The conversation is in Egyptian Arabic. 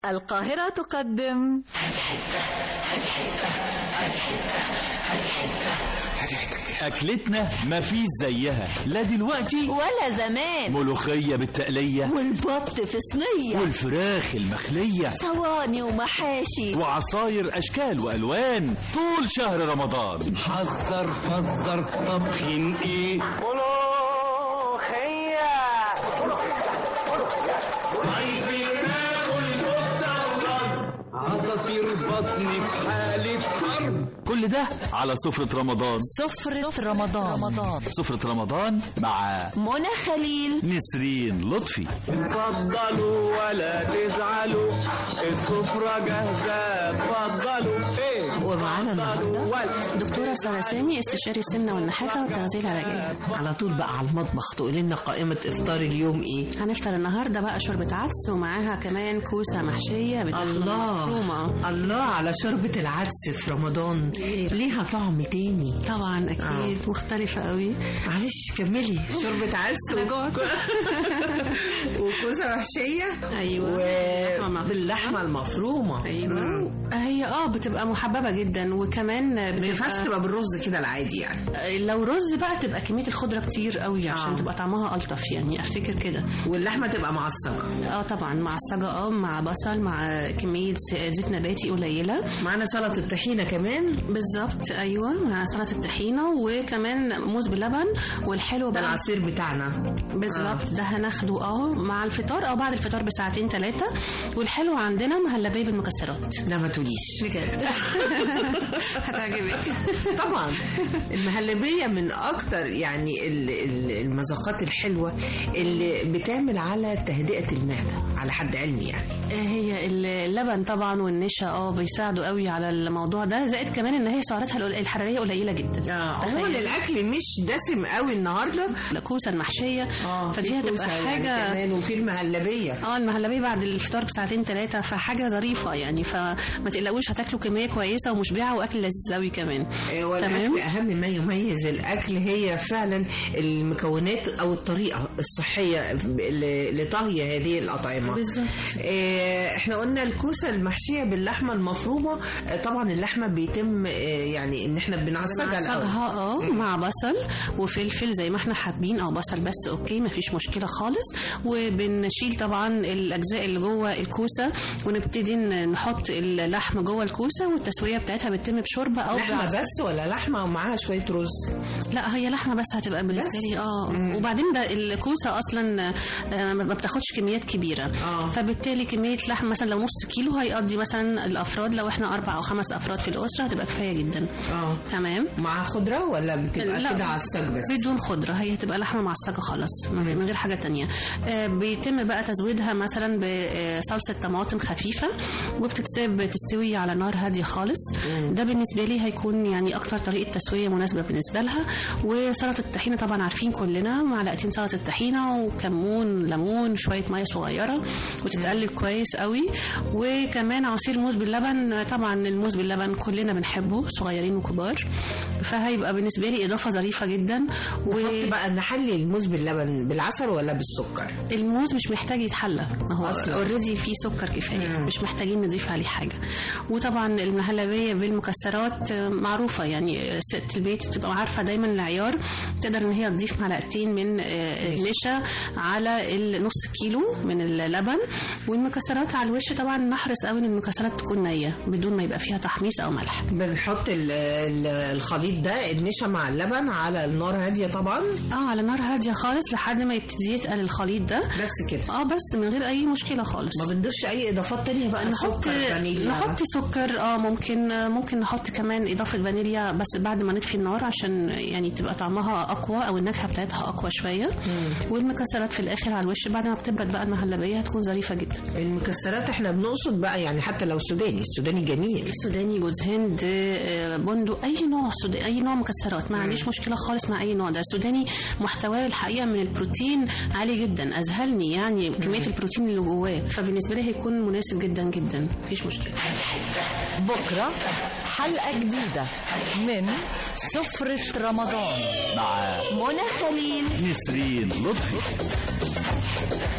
القاهرة تقدم أكلتنا مفيش زيها لا دلوقتي ولا زمان ملوخية بالتقلية والبط في صينية والفراخ المخلية صواني ومحاشي وعصاير أشكال وألوان طول شهر رمضان حذر فزر طبخين ايه ملوخية عايزين ناكل مستقبل عصافير بطني في حالة حرب كل ده على سفرة رمضان سفرة رمضان رمضان سفرة رمضان مع منى خليل نسرين لطفي اتفضلوا ولا تزعلوا السفرة جاهزة اتفضلوا ايه ومعانا النهارده ولا دكتورة سارة سامي استشاري السمنة والنحافة والتغذية العلاجية على طول بقى على المطبخ تقولي لنا قائمة إفطار اليوم إيه؟ هنفطر النهارده بقى شوربة عدس ومعاها كمان كوسة محشية باللحمة الله المفرومة الله على شوربة العدس في رمضان ليها طعم تاني طبعا أكيد مختلفة قوي معلش كملي شوربة عدس أنا و- جوعت وكوسة محشية أيوة وباللحمة المفرومة أيوة هي اه بتبقى محببة جدا وكمان ما ينفعش بتبقى تبقى بالرز كده العادي يعني لو رز بقى تبقى كمية الخضرة كتير قوي عشان آه. تبقى طعمها ألطف يعني أفتكر كده واللحمة تبقى معصجة اه طبعا مع السجق اه مع بصل مع كمية زيت نباتي قليلة معانا سلطة الطحينة كمان بالظبط ايوه مع سلطه الطحينه وكمان موز باللبن والحلو ده بقى العصير بتاعنا بالظبط ده هناخده اه مع الفطار او بعد الفطار بساعتين ثلاثه والحلو عندنا مهلبيه بالمكسرات لا ما تقوليش بجد هتعجبك طبعا المهلبية من أكتر يعني ال- ال- المذاقات الحلوة اللي بتعمل على تهدئة المعدة على حد علمي يعني هي اللبن طبعا والنشا اه بيساعدوا قوي على الموضوع ده زائد كمان ان هي سعراتها القل- الحراريه قليله جدا عموما تخيل. الأكل مش دسم قوي النهاردة الكوسه المحشيه فدي في هتبقى كوسة يعني حاجه كمان وفي المهلبية اه المهلبيه بعد الفطار بساعتين ثلاثه فحاجه ظريفه يعني فما تقلقوش هتاكلوا كميه كويسه ومشبعه واكل لذيذ قوي كمان آه، والأكل تمام. أهم ما يميز الأكل هي فعلا المكونات أو الطريقة الصحية ل- لطهي هذه الأطعمة بالظبط آه، احنا قلنا الكوسه المحشيه باللحمه المفرومه آه، طبعا اللحمه بيتم آه، يعني ان احنا بنعصجها الأول. بنعصجها اه مع بصل وفلفل زي ما احنا حابين او بصل بس اوكي مفيش مشكله خالص وبنشيل طبعا الاجزاء اللي جوه الكوسه ونبتدي ن- نحط اللحم جوه الكوسه والتسويه بتاعتها بتتم بشوربه او لحمه بعصير. بس ولا لحمه ومعاها شويه رز لا هي لحمه بس هتبقى بالنسبه لي اه وبعدين ده الكوسه اصلا آه، ما بتاخدش كميات كبيره آه. فبالتالي كميه لحم مثلا لو نص كيلو هيقضي مثلا الافراد لو احنا اربع او خمس افراد في الاسره هتبقى كفايه جدا اه تمام مع خضره ولا بتبقى لا. كده عصاج بس بدون خضرة هي هتبقى لحمة معصجة خالص من من غير حاجة تانية آه، بيتم بقى تزويدها مثلا بصلصة طماطم خفيفة وبتتساب تستوي على نار هادية خالص ده بالنسبة لي هيكون يعني أكتر طريقة تسوية مناسبة بالنسبة لها وسلطة الطحينة طبعا عارفين كلنا معلقتين سلطة الطحينة وكمون ليمون شوية مية صغيرة وتتقلب كويس قوي وكمان عصير موز باللبن طبعا الموز باللبن كلنا بنحبه صغيرين وكبار فهيبقى بالنسبة لي إضافة ظريفة جدا نحط بقى نحلي الموز باللبن بالعسل ولا بالسكر الموز مش محتاج يتحلى ما هو أصلاً. اوريدي فيه سكر كفايه مم. مش محتاجين نضيف عليه حاجه وطبعا المهلبيه بالمكسرات آه، معروفه يعني ست البيت تبقى عارفه دايما العيار تقدر ان هي تضيف معلقتين من آه، النشا على النص كيلو من اللبن والمكسرات على الوش طبعا نحرص قوي ان المكسرات تكون نيه بدون ما يبقى فيها تحميص او ملح بنحط ال- ال- الخليط ده النشا مع اللبن على النار هاديه طبعا اه على نار هاديه خالص لحد ما يبتدي يتقل الخليط ده بس كده اه بس من غير اي مشكله خالص ما بنضيفش اي اضافات تانية بقى نحط سكر فانيليا نحط سكر اه ممكن ممكن نحط كمان اضافه فانيليا بس بعد ما نطفي النار عشان يعني تبقى طعمها اقوى او النكهه بتاعتها اقوى شويه والمكسرات في الاخر على الوش بعد ما بتبرد بقى المهلبيه هتكون ظريفه جدا المكسرات احنا بنقصد بقى يعني حتى لو سوداني السوداني جميل سوداني جوز هند آه، بندق اي نوع سوداني اي نوع مكسرات ما عنديش مشكله خالص مع اي نوع ده السوداني محتواه الحقيقه من البروتين عالي جدا اذهلني يعني كميه البروتين اللي جواه فبالنسبه لي هيكون مناسب جدا جدا مفيش مشكله بكرة حلقة جديدة من سفرة رمضان مع منى خليل نسرين لطفي